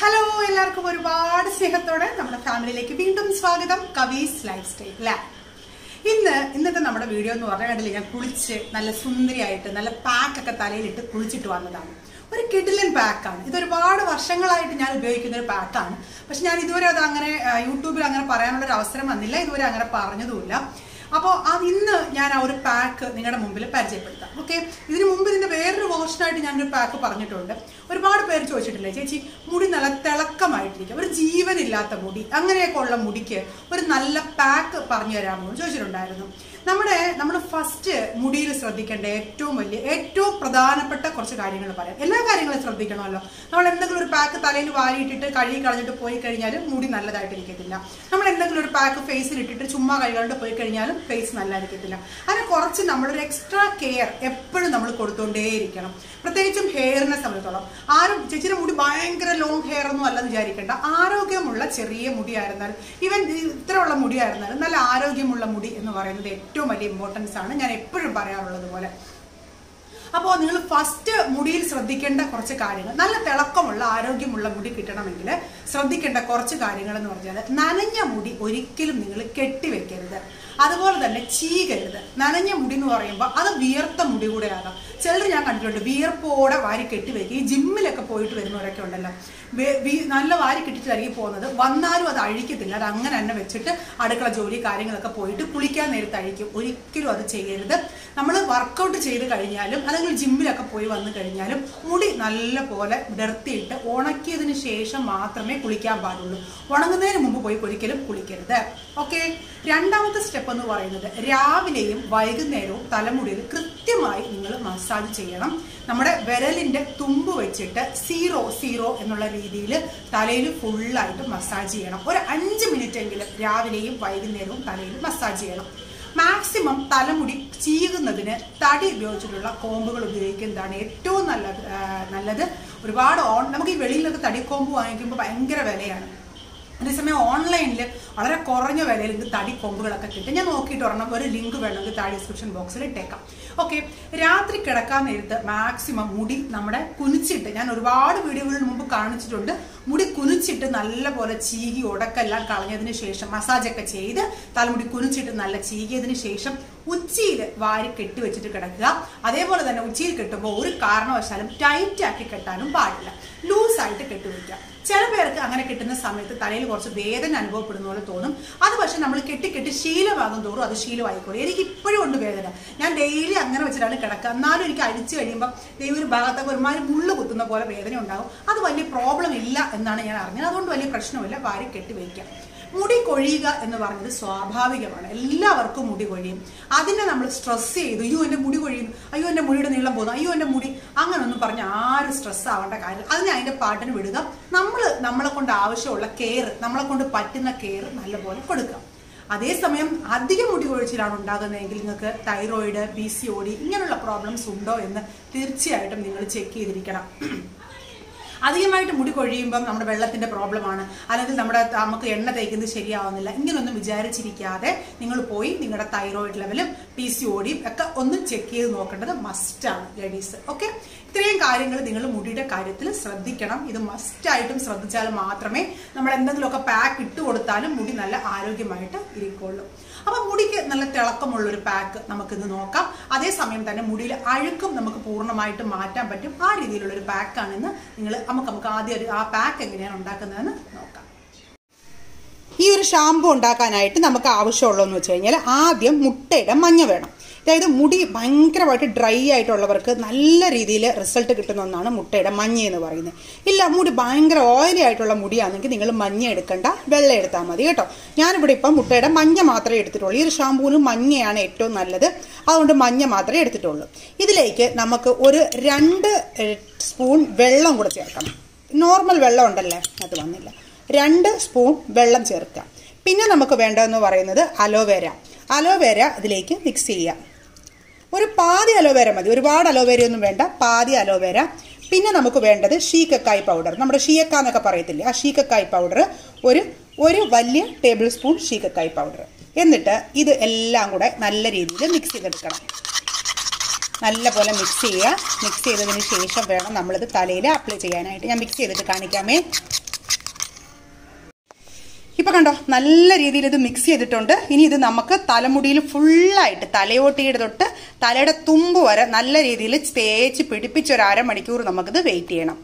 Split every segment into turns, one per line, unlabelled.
hello എല്ലാവർക്കും ഒരുപാട് സ്നേഹത്തോടെ നമ്മുടെ ഫാമിലിയിലേക്ക് വീണ്ടും സ്വാഗതം കവീസ് ലൈഫ് സ്റ്റൈൽ അല്ലേ ഇന്ന് ഇന്നത്തെ നമ്മുടെ വീഡിയോ എന്ന് പറഞ്ഞാൽ കണ്ടില്ലേ ഞാൻ കുളിച്ച് നല്ല സുന്ദരിയായിട്ട് നല്ല പാക്കൊക്കെ തലയിലിട്ട് കുളിച്ചിട്ട് വന്നതാണ് ഒരു കിഡിലൻ പാക്കാണ് ഇത് ഒരുപാട് വർഷങ്ങളായിട്ട് ഞാൻ ഉപയോഗിക്കുന്ന ഒരു പാക്കാണ് പക്ഷെ ഞാൻ ഇതുവരെ അത് അങ്ങനെ ആ, യൂട്യൂബിൽ അങ്ങനെ പറയാനുള്ള ഒരു അവസരം വന്നില്ല ഇതുവരെ അങ്ങനെ പറഞ്ഞതുമില്ല അപ്പോൾ അത് ഇന്ന് ഞാൻ ആ ഒരു പാക്ക് നിങ്ങളുടെ മുമ്പിൽ പരിചയപ്പെടുത്താം ഓക്കെ ഇതിന് മുമ്പ് ഇതിന്റെ വേറൊരു വേർഷനായിട്ട് ഞാനൊരു പാക്ക് പറഞ്ഞിട്ടുണ്ട് ഒരുപാട് പേര് ചോദിച്ചിട്ടില്ലേ ചേച്ചി മുടി നല്ല തിളക്കമായിട്ടിരിക്കും ഒരു ജീവനില്ലാത്ത മുടി അങ്ങനെയൊക്കെ ഉള്ള മുടിക്ക് ഒരു നല്ല പാക്ക് പറഞ്ഞു തരാമോ എന്ന് ചോദിച്ചിട്ടുണ്ടായിരുന്നു നമ്മുടെ നമ്മൾ ഫസ്റ്റ് മുടിയിൽ ശ്രദ്ധിക്കേണ്ട ഏറ്റവും വലിയ ഏറ്റവും പ്രധാനപ്പെട്ട കുറച്ച് കാര്യങ്ങൾ പറയാം എല്ലാ കാര്യങ്ങളും ശ്രദ്ധിക്കണമല്ലോ നമ്മൾ എന്തെങ്കിലും ഒരു പാക്ക് തലയിൽ വാരിയിട്ടിട്ട് കഴുകി കളഞ്ഞിട്ട് പോയി കഴിഞ്ഞാൽ മുടി നല്ലതായിട്ടിരിക്കത്തില്ല നമ്മൾ എന്തെങ്കിലും ഒരു പാക്ക് ഫേസിൽ ഇട്ടിട്ട് ചുമ്മാ കൈകളുടെ പോയി കഴിഞ്ഞാലും ഫേസ് നല്ലതായിരിക്കത്തില്ല അതിന് കുറച്ച് നമ്മളൊരു എക്സ്ട്രാ കെയർ എപ്പോഴും നമ്മൾ കൊടുത്തുകൊണ്ടേയിരിക്കണം പ്രത്യേകിച്ചും ഹെയറിനെ സംബന്ധിച്ചോളം ആരും ചേച്ചിയുടെ മുടി ഭയങ്കര ലോങ് ഹെയർ ഒന്നും അല്ലെന്ന് വിചാരിക്കേണ്ട ആരോഗ്യമുള്ള ചെറിയ മുടിയായിരുന്നാലും ഈവൻ ഇത്രയുള്ള മുടിയായിരുന്നാലും നല്ല ആരോഗ്യമുള്ള മുടി എന്ന് പറയുന്നത് ഏറ്റവും വലിയ ഇമ്പോർട്ടൻസ് ആണ് ഞാൻ എപ്പോഴും പറയാറുള്ളത് പോലെ അപ്പോൾ നിങ്ങൾ ഫസ്റ്റ് മുടിയിൽ ശ്രദ്ധിക്കേണ്ട കുറച്ച് കാര്യങ്ങൾ നല്ല തിളക്കമുള്ള ആരോഗ്യമുള്ള മുടി കിട്ടണമെങ്കിൽ ശ്രദ്ധിക്കേണ്ട കുറച്ച് കാര്യങ്ങൾ എന്ന് പറഞ്ഞാൽ നനഞ്ഞ മുടി ഒരിക്കലും നിങ്ങൾ കെട്ടിവെക്കരുത് അതുപോലെ തന്നെ ചീകരുത് നനഞ്ഞ മുടി എന്ന് പറയുമ്പോൾ അത് വിയർത്ത മുടി കൂടെ ആകാം ചിലർ ഞാൻ കണ്ടിട്ടുണ്ട് വിയർപ്പോടെ വാരി കെട്ടിവെക്കുക ഈ ജിമ്മിലൊക്കെ പോയിട്ട് വരുന്നവരൊക്കെ ഉണ്ടല്ലോ വേ- വി- നല്ല വാരി കെട്ടിട്ടായിരിക്കും പോകുന്നത് വന്നാലും അത് അഴിക്കത്തില്ല അത് അങ്ങനെ തന്നെ വെച്ചിട്ട് അടുക്കള ജോലി കാര്യങ്ങളൊക്കെ പോയിട്ട് കുളിക്കാൻ നേരത്ത് അഴിക്കും ഒരിക്കലും അത് ചെയ്യരുത് നമ്മൾ വർക്കൗട്ട് ചെയ്ത് കഴിഞ്ഞാലും അല്ലെങ്കിൽ ജിമ്മിലൊക്കെ പോയി വന്നു കഴിഞ്ഞാലും മുടി നല്ല പോലെ വിടർത്തിയിട്ട് ഉണക്കിയതിന് ശേഷം മാത്രമേ കുളിക്കാൻ പാടുള്ളൂ ഉണങ്ങുന്നതിന് മുമ്പ് പോയി ഒരിക്കലും കുളിക്കരുത് ഓക്കെ രണ്ടാമത്തെ സ്റ്റെപ്പ് എന്ന് പറയുന്നത് രാവിലെയും വൈകുന്നേരവും തലമുടിയിൽ കൃത്യമായി നിങ്ങൾ മസാജ് ചെയ്യണം നമ്മുടെ വിരലിന്റെ തുമ്പ് വെച്ചിട്ട് സീറോ സീറോ എന്നുള്ള രീതിയിൽ തലയിൽ ഫുള്ളായിട്ട് മസാജ് ചെയ്യണം ഒരു അഞ്ച് മിനിറ്റ് എങ്കിലും രാവിലെയും വൈകുന്നേരവും തലയിൽ മസാജ് ചെയ്യണം മാക്സിമം തലമുടി ചീകുന്നതിന് തടി ഉപയോഗിച്ചിട്ടുള്ള കോമ്പുകൾ ഉപയോഗിക്കുന്നതാണ് ഏറ്റവും നല്ലത് ആ, നല്ലത് ഒരുപാട് ഓൺ നമുക്ക് ഈ വെളിയിലൊക്കെ തടി കോമ്പ് വാങ്ങിക്കുമ്പോൾ ഭയങ്കര വിലയാണ് അതേസമയം ഓൺലൈനിൽ വളരെ കുറഞ്ഞ വിലയിൽ ഇത് തടി കൊമ്പുകളൊക്കെ കിട്ടും ഞാൻ നോക്കിയിട്ട് ഒരെണ്ണം ഒരു ലിങ്ക് വേണമെങ്കിൽ താഴെ ഡിസ്ക്രിപ്ഷൻ ബോക്സിൽ ഇട്ടേക്കാം ഓക്കെ രാത്രി കിടക്കാൻ നേരത്ത് മാക്സിമം മുടി നമ്മുടെ കുനിച്ചിട്ട് ഞാൻ ഒരുപാട് വീഡിയോകളിൽ മുമ്പ് കാണിച്ചിട്ടുണ്ട് മുടി കുനിച്ചിട്ട് നല്ലപോലെ ചീകി ഉടക്കെല്ലാം കളഞ്ഞതിന് ശേഷം മസാജൊക്കെ ചെയ്ത് തലമുടി കുനിച്ചിട്ട് നല്ല ചീകിയതിന് ശേഷം ഉച്ചിയിൽ വാരി കെട്ടി വെച്ചിട്ട് കിടക്കുക അതേപോലെ തന്നെ ഉച്ചിയിൽ കെട്ടുമ്പോൾ ഒരു കാരണവശാലും ടൈറ്റ് ആക്കി കെട്ടാനും പാടില്ല ലൂസായിട്ട് കെട്ടിവെക്കുക ചില പേർക്ക് അങ്ങനെ കിട്ടുന്ന സമയത്ത് തലയിൽ കുറച്ച് വേദന അനുഭവപ്പെടുന്ന പോലെ തോന്നും അത് പക്ഷെ നമ്മൾ കെട്ടി കെട്ടി ശീലമാകും തോറും അത് ശീലമായിക്കോളും എനിക്ക് ഇപ്പോഴും ഉണ്ട് വേദന ഞാൻ ഡെയിലി അങ്ങനെ വെച്ചിട്ടാണ് കിടക്കുക എന്നാലും എനിക്ക് അഴിച്ചു കഴിയുമ്പോൾ ദൈവം ഒരു ഭാഗത്തൊക്കെ ഒരുമാതിരി മുള്ളു കുത്തുന്ന പോലെ വേദന ഉണ്ടാകും അത് വലിയ പ്രോബ്ലം ഇല്ല എന്നാണ് ഞാൻ അറിഞ്ഞത് അതുകൊണ്ട് വലിയ പ്രശ്നമില്ല വാരി കെട്ടി വയ്ക്കാം മുടി കൊഴിയുക എന്ന് പറയുന്നത് സ്വാഭാവികമാണ് എല്ലാവർക്കും മുടി കൊഴിയും അതിനെ നമ്മൾ സ്ട്രെസ് ചെയ്തു അയ്യോ എൻ്റെ മുടി കൊഴിയുന്നു അയ്യോ എൻ്റെ മുടിയുടെ നീളം പോകുന്നു അയ്യോ എൻ്റെ മുടി അങ്ങനൊന്നും പറഞ്ഞ് ആരും സ്ട്രെസ് ആവേണ്ട കാര്യം അതിനെ അതിൻ്റെ പാട്ടിന് വിടുക നമ്മൾ നമ്മളെ കൊണ്ട് ആവശ്യമുള്ള കെയർ നമ്മളെ കൊണ്ട് പറ്റുന്ന കെയർ നല്ലപോലെ കൊടുക്കുക അതേസമയം അധികം മുടി കൊഴിച്ചിലാണ് ഉണ്ടാകുന്നതെങ്കിൽ നിങ്ങൾക്ക് thyroid P C O D ഇങ്ങനെയുള്ള പ്രോബ്ലംസ് ഉണ്ടോ എന്ന് തീർച്ചയായിട്ടും നിങ്ങൾ ചെക്ക് ചെയ്തിരിക്കണം അധികമായിട്ട് മുടി കൊഴിയുമ്പം നമ്മുടെ വെള്ളത്തിന്റെ പ്രോബ്ലമാണ് അല്ലെങ്കിൽ നമ്മുടെ നമുക്ക് എണ്ണ തേക്കുന്നത് ശരിയാവുന്നില്ല ഇങ്ങനൊന്നും വിചാരിച്ചിരിക്കാതെ നിങ്ങൾ പോയി നിങ്ങളുടെ തൈറോയിഡ് ലെവലും പി സി ഒടിയും ഒക്കെ ഒന്ന് ചെക്ക് ചെയ്ത് നോക്കേണ്ടത് മസ്റ്റാണ് ലേഡീസ് ഓക്കെ ഇത്രയും കാര്യങ്ങൾ നിങ്ങൾ മുടിയുടെ കാര്യത്തിൽ ശ്രദ്ധിക്കണം ഇത് മസ്റ്റായിട്ടും ശ്രദ്ധിച്ചാൽ മാത്രമേ നമ്മൾ എന്തെങ്കിലുമൊക്കെ പാക്ക് ഇട്ട് കൊടുത്താലും മുടി നല്ല ആരോഗ്യമായിട്ട് ഇരിക്കുള്ളൂ അപ്പൊ മുടിക്ക് നല്ല തിളക്കമുള്ള ഒരു പാക്ക് നമുക്കിന്ന് നോക്കാം അതേസമയം തന്നെ മുടിയിൽ അഴുക്കും നമുക്ക് പൂർണ്ണമായിട്ട് മാറ്റാൻ പറ്റും ആ രീതിയിലുള്ള ഒരു പാക്കാണ് ഇന്ന് നിങ്ങൾ നമുക്ക് നമുക്ക് ആദ്യം ഒരു ആ പാക്ക് എങ്ങനെയാണ് ഉണ്ടാക്കുന്നതെന്ന് നോക്കാം ഈ ഒരു ഷാമ്പു ഉണ്ടാക്കാനായിട്ട് നമുക്ക് ആവശ്യമുള്ളതെന്ന് വെച്ച് കഴിഞ്ഞാൽ ആദ്യം മുട്ടയുടെ മഞ്ഞ വേണം അതായത് മുടി ഭയങ്കരമായിട്ട് ഡ്രൈ ആയിട്ടുള്ളവർക്ക് നല്ല രീതിയിൽ റിസൾട്ട് കിട്ടുന്ന ഒന്നാണ് മുട്ടയുടെ മഞ്ഞ എന്ന് പറയുന്നത് ഇല്ല മുടി ഭയങ്കര ഓയിലി ആയിട്ടുള്ള മുടിയാണെങ്കിൽ നിങ്ങൾ മഞ്ഞ എടുക്കണ്ട വെള്ള എടുത്താൽ മതി കേട്ടോ ഞാനിവിടെ ഇപ്പം മുട്ടയുടെ മഞ്ഞ മാത്രമേ എടുത്തിട്ടുള്ളൂ ഈ ഒരു ഷാമ്പൂവിന് മഞ്ഞയാണ് ഏറ്റവും നല്ലത് അതുകൊണ്ട് മഞ്ഞ മാത്രമേ എടുത്തിട്ടുള്ളൂ ഇതിലേക്ക് നമുക്ക് ഒരു രണ്ട് ഏഹ്, സ്പൂൺ വെള്ളം കൂടെ ചേർക്കണം നോർമൽ വെള്ളം ഉണ്ടല്ലേ അത് വന്നില്ല രണ്ട് സ്പൂൺ വെള്ളം ചേർക്കുക പിന്നെ നമുക്ക് വേണ്ടതെന്ന് പറയുന്നത് അലോവേര അലോവേര ഇതിലേക്ക് മിക്സ് ചെയ്യുക ഒരു പാതി അലോവേര മതി ഒരുപാട് അലോവേര ഒന്നും വേണ്ട പാതി അലോവേര പിന്നെ നമുക്ക് വേണ്ടത് ഷീക്കക്കായ് പൗഡർ നമ്മുടെ ഷീയക്ക എന്നൊക്കെ പറയത്തില്ലേ ആ ഷീക്കക്കായ് പൗഡർ ഒരു ഒരു വലിയ ടേബിൾ സ്പൂൺ ഷീക്കക്കായ് പൗഡർ എന്നിട്ട് ഇത് എല്ലാം കൂടെ നല്ല രീതിയിൽ മിക്സ് ചെയ്തെടുക്കണം നല്ലപോലെ മിക്സ് ചെയ്യുക മിക്സ് ചെയ്തതിന് ശേഷം വേണം നമ്മളിത് തലയിൽ അപ്ലൈ ചെയ്യാനായിട്ട് ഞാൻ മിക്സ് ചെയ്തിട്ട് കാണിക്കാമേ ഇപ്പൊ കണ്ടോ നല്ല രീതിയിൽ ഇത് മിക്സ് ചെയ്തിട്ടുണ്ട് ഇനി ഇത് നമുക്ക് തലമുടിയിൽ ഫുള്ളായിട്ട് തലയോട്ടിയുടെ തൊട്ട് തലയുടെ തുമ്പ് വരെ നല്ല രീതിയിൽ തേച്ച് പിടിപ്പിച്ച് ഒരു അരമണിക്കൂർ നമുക്കിത് വെയിറ്റ് ചെയ്യണം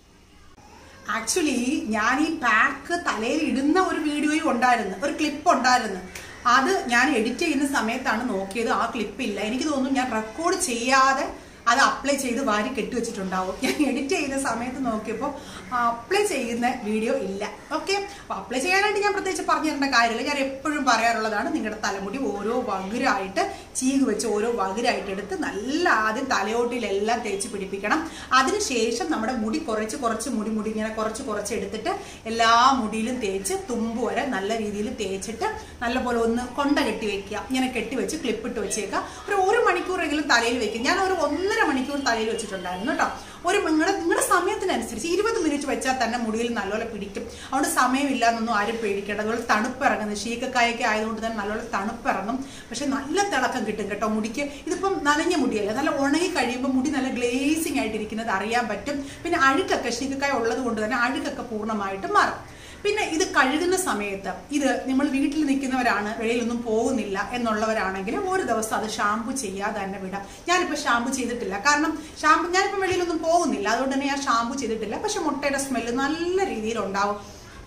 ആക്ച്വലി ഞാൻ ഈ പാക്ക് തലയിൽ ഇടുന്ന ഒരു വീഡിയോയും ഉണ്ടായിരുന്നു ഒരു ക്ലിപ്പ് ഉണ്ടായിരുന്നു അത് ഞാൻ എഡിറ്റ് ചെയ്യുന്ന സമയത്താണ് നോക്കിയത് ആ ക്ലിപ്പ് ഇല്ല എനിക്ക് തോന്നുന്നു ഞാൻ റെക്കോർഡ് ചെയ്യാതെ അത് അപ്ലൈ ചെയ്ത് വാരി കെട്ടിവെച്ചിട്ടുണ്ടാവും ഞാൻ എഡിറ്റ് ചെയ്യുന്ന സമയത്ത് നോക്കിയപ്പോൾ അപ്ലൈ ചെയ്യുന്ന വീഡിയോ ഇല്ല ഓക്കെ അപ്പൊ അപ്ലൈ ചെയ്യാനായിട്ട് ഞാൻ പ്രത്യേകിച്ച് പറഞ്ഞു തരേണ്ട കാര്യമില്ല ഞാൻ എപ്പോഴും പറയാറുള്ളതാണ് നിങ്ങളുടെ തലമുടി ഓരോ വകുരായിട്ട് ചീക് വെച്ച് ഓരോ വകുരായിട്ട് എടുത്ത് നല്ല ആദ്യം തലയോട്ടിലെല്ലാം തേച്ച് പിടിപ്പിക്കണം അതിനുശേഷം നമ്മുടെ മുടി കുറച്ച് കുറച്ച് മുടി മുടി ഇങ്ങനെ കുറച്ച് കുറച്ച് എടുത്തിട്ട് എല്ലാ മുടിയിലും തേച്ച് തുമ്പ് വരെ നല്ല രീതിയിൽ തേച്ചിട്ട് നല്ലപോലെ ഒന്ന് കൊണ്ട കെട്ടി വെക്കുക ഇങ്ങനെ കെട്ടി വെച്ച് ക്ലിപ്പിട്ട് വെച്ചേക്കുക ഒരു ഒരു മണിക്കൂറെങ്കിലും തലയിൽ വെക്കും ഞാൻ ഒരു ഒന്നര മണിക്കൂർ തലയിൽ വെച്ചിട്ടുണ്ടായിരുന്നു കേട്ടോ ഒരു നിങ്ങളുടെ നിങ്ങളുടെ സമയത്തിനനുസരിച്ച് ഇരുപത് മിനിറ്റ് വെച്ചാൽ തന്നെ മുടിയിൽ നല്ലപോലെ പിടിക്കും അതുകൊണ്ട് സമയമില്ല എന്നൊന്നും ആരും പേടിക്കേണ്ട അതുപോലെ തണുപ്പ് ഇറങ്ങുന്നത് ശീക്കക്കായൊക്കെ ആയതുകൊണ്ട് തന്നെ നല്ലപോലെ തണുപ്പ് ഇറങ്ങും പക്ഷെ നല്ല തിളക്കം കിട്ടും കേട്ടോ മുടിക്ക് ഇതിപ്പം നനഞ്ഞ മുടിയല്ല നല്ല ഉണങ്ങി കഴിയുമ്പോൾ മുടി നല്ല ഗ്ലേസിങ് ആയിട്ടിരിക്കുന്നത് അറിയാൻ പറ്റും പിന്നെ അഴുക്കൊക്കെ ശീക്കക്കായ ഉള്ളത് കൊണ്ട് തന്നെ അഴുക്കൊക്കെ പൂർണ്ണമായിട്ട് മാറും പിന്നെ ഇത് കഴുകുന്ന സമയത്ത് ഇത് നമ്മൾ വീട്ടിൽ നിൽക്കുന്നവരാണ് വെളിയിലൊന്നും പോകുന്നില്ല എന്നുള്ളവരാണെങ്കിൽ ഒരു ദിവസം അത് ഷാമ്പു ചെയ്യാതെ തന്നെ വിടാം ഞാനിപ്പോൾ ഷാമ്പു ചെയ്തിട്ടില്ല കാരണം ഷാമ്പു ഞാനിപ്പോൾ വെളിയിലൊന്നും പോകുന്നില്ല അതുകൊണ്ട് തന്നെ ഞാൻ ഷാമ്പു ചെയ്തിട്ടില്ല പക്ഷെ മുട്ടയുടെ സ്മെല്ല് നല്ല രീതിയിൽ ഉണ്ടാവും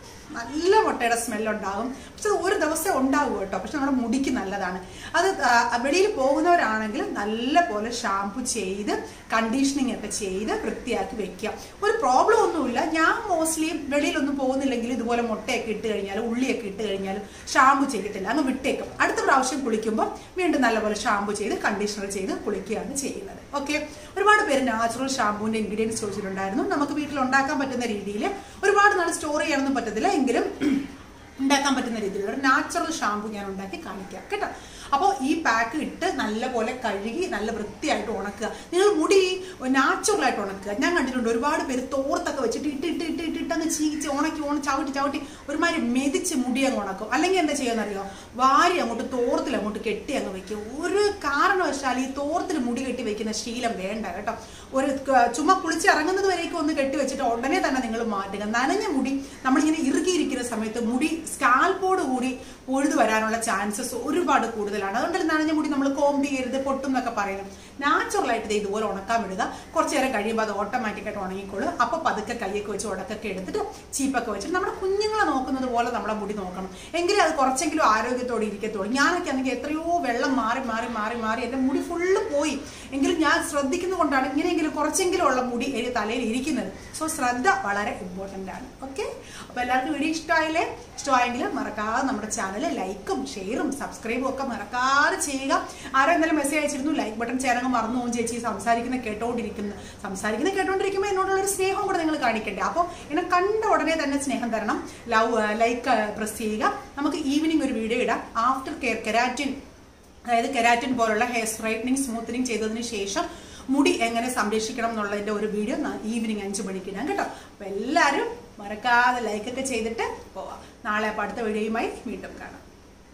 നല്ല മുട്ടയുടെ സ്മെല്ലുണ്ടാകും പക്ഷെ അത് ഒരു ദിവസം ഉണ്ടാവും കേട്ടോ പക്ഷെ നമ്മുടെ മുടിക്ക് നല്ലതാണ് അത് ആ, വെളിയിൽ പോകുന്നവരാണെങ്കിൽ നല്ല പോലെ ഷാമ്പു ചെയ്ത് കണ്ടീഷനിങ് ഒക്കെ ചെയ്ത് വൃത്തിയാക്കി വെക്കുക ഒരു പ്രോബ്ലം ഒന്നുമില്ല ഞാൻ മോസ്റ്റ്ലി വെളിയിലൊന്നും പോകുന്നില്ലെങ്കിൽ ഇതുപോലെ മുട്ടയൊക്കെ ഇട്ട് കഴിഞ്ഞാൽ ഉള്ളിയൊക്കെ ഇട്ട് കഴിഞ്ഞാൽ ഷാമ്പു ചെയ്തിട്ടില്ല അങ്ങ് വിട്ടേക്കും അടുത്ത പ്രാവശ്യം കുളിക്കുമ്പോൾ വീണ്ടും നല്ലപോലെ ഷാമ്പു ചെയ്ത് കണ്ടീഷണർ ചെയ്ത് കുളിക്കുകയാണ് ചെയ്യുന്നത് ഓക്കെ ഒരുപാട് പേര് നാച്ചുറൽ ഷാമ്പൂവിന്റെ ഇൻഗ്രീഡിയൻസ് ചോദിച്ചിട്ടുണ്ടായിരുന്നു നമുക്ക് വീട്ടിൽ ഉണ്ടാക്കാൻ പറ്റുന്ന രീതിയിൽ ഒരുപാട് നാൾ സ്റ്റോർ ചെയ്യാനൊന്നും പറ്റത്തില്ല എങ്കിലും ഉണ്ടാക്കാൻ പറ്റുന്ന രീതിയിലുള്ള ഒരു നാച്ചുറൽ ഷാമ്പു ഞാൻ ഉണ്ടാക്കി കാണിക്കാം കേട്ടോ അപ്പോൾ ഈ പാക്ക് ഇട്ട് നല്ലപോലെ കഴുകി നല്ല വൃത്തിയായിട്ട് ഉണക്കുക നിങ്ങൾ മുടി നാച്ചുറൽ ആയിട്ട് ഉണക്കുക ഞാൻ കണ്ടിട്ടുണ്ട് ഒരുപാട് പേര് തോർത്തൊക്കെ വെച്ചിട്ട് ഇട്ട് ഇട്ട് ഇട്ട് ഇട്ട് ഇട്ട് അങ്ങ് ചീകിച്ച് ഉണക്കി ഉണ ചവിട്ടി ചവിട്ടി ഒരുമാതിരി മെതിച്ച് മുടി അങ്ങ് ഉണക്കും അല്ലെങ്കിൽ എന്താ ചെയ്യുമെന്നറിയോ വാരി അങ്ങോട്ട് തോർത്തിൽ അങ്ങോട്ട് കെട്ടി അങ്ങ് വെക്കും ഒരു കാരണവശാൽ ഈ തോർത്തിൽ മുടി കെട്ടി വെക്കുന്ന ശീലം വേണ്ട കേട്ടോ ഒരു ക- ചുമ്മാ കുളിച്ച് ഇറങ്ങുന്നത് വരേക്കും ഒന്ന് കെട്ടി വെച്ചിട്ട് ഉടനെ തന്നെ നിങ്ങൾ മാറ്റുക നനഞ്ഞ മുടി നമ്മളിങ്ങനെ ഇറുകിയിരിക്കുന്ന സമയത്ത് മുടി സ്കാൽപ്പോട് കൂടി പൊഴുതു വരാനുള്ള ചാൻസസ് ഒരുപാട് കൂടുതലാണ് അതുകൊണ്ട് നനഞ്ഞ മുടി നമ്മൾ കോമ്പ് ചെയ്യരുത് പൊട്ടും എന്നൊക്കെ പറയുന്നത് നാച്ചുറൽ ആയിട്ട് ദേ ഇതുപോലെ ഉണക്കാൻ വിടുക കുറച്ച് നേരം കഴിയുമ്പോൾ അത് ഓട്ടോമാറ്റിക് ആയിട്ട് ഉണങ്ങിക്കോളും അപ്പൊ പതുക്കെ കൈയൊക്കെ വെച്ച് ഉടക്കൊക്കെ എടുത്തിട്ട് ചീപ്പൊക്കെ വെച്ചിട്ട് നമ്മുടെ കുഞ്ഞുങ്ങളെ നോക്കുന്നത് പോലെ നമ്മളെ മുടി നോക്കണം എങ്കിലേ അത് കുറച്ചെങ്കിലും ആരോഗ്യത്തോടെ ഇരിക്കത്തുള്ളൂ ഞാനൊക്കെ ആണെങ്കിൽ എത്രയോ വെള്ളം മാറി മാറി മാറി മാറി എൻ്റെ മുടി ഫുള്ള് പോയി എങ്കിലും ഞാൻ ശ്രദ്ധിക്കുന്നത് കൊണ്ടാണ് ഇങ്ങനെയെങ്കിലും കുറച്ചെങ്കിലും ഉള്ള മുടി എൻ്റെ തലയിൽ ഇരിക്കുന്നത് സോ ശ്രദ്ധ വളരെ ഇമ്പോർട്ടൻ്റ് ആണ് ഓക്കെ അപ്പോൾ എല്ലാവർക്കും വീഡിയോ ഇഷ്ടമായില്ലേ ഇഷ്ടമായെങ്കിൽ മറക്കാതെ നമ്മുടെ ചാനൽ ലൈക്കും ഷെയറും സബ്സ്ക്രൈബും ഒക്കെ മറക്കാതെ ചെയ്യുക ആരോ ഇന്നലെ മെസ്സേജ് അയച്ചിരുന്നു ലൈക്ക് ബട്ടൺ ചേരങ്ങ് മറന്നു പോകും ചേച്ചി സംസാരിക്കുന്ന കേട്ടോണ്ടിരിക്കുന്നു സംസാരിക്കുന്ന കേട്ടോണ്ടിരിക്കുമ്പോൾ എന്നോടുള്ള ഒരു സ്നേഹം കൂടെ നിങ്ങൾ കാണിക്കണ്ടേ അപ്പോൾ എന്നെ കണ്ട ഉടനെ തന്നെ സ്നേഹം തരണം ലവ് ലൈക്ക് പ്രസ് ചെയ്യുക നമുക്ക് ഈവനിങ് ഒരു വീഡിയോ ഇടാം ആഫ്റ്റർ കെയർ കെരാറ്റിൻ അതായത് കെരാറ്റിൻ പോലുള്ള ഹെയർ സ്ട്രൈറ്റനിങ് സ്മൂത്തനിങ് ചെയ്തതിന് ശേഷം മുടി എങ്ങനെ സംരക്ഷിക്കണം എന്നുള്ളതിന്റെ ഒരു വീഡിയോ ഈവനിങ് അഞ്ച് മണിക്ക് ഇടാം കേട്ടോ അപ്പൊ എല്ലാവരും മറക്കാതെ ലൈക്കൊക്കെ ചെയ്തിട്ട് പോവാം നാളെ അപ്പോൾ അടുത്ത വീഡിയോയുമായി വീണ്ടും കാണാം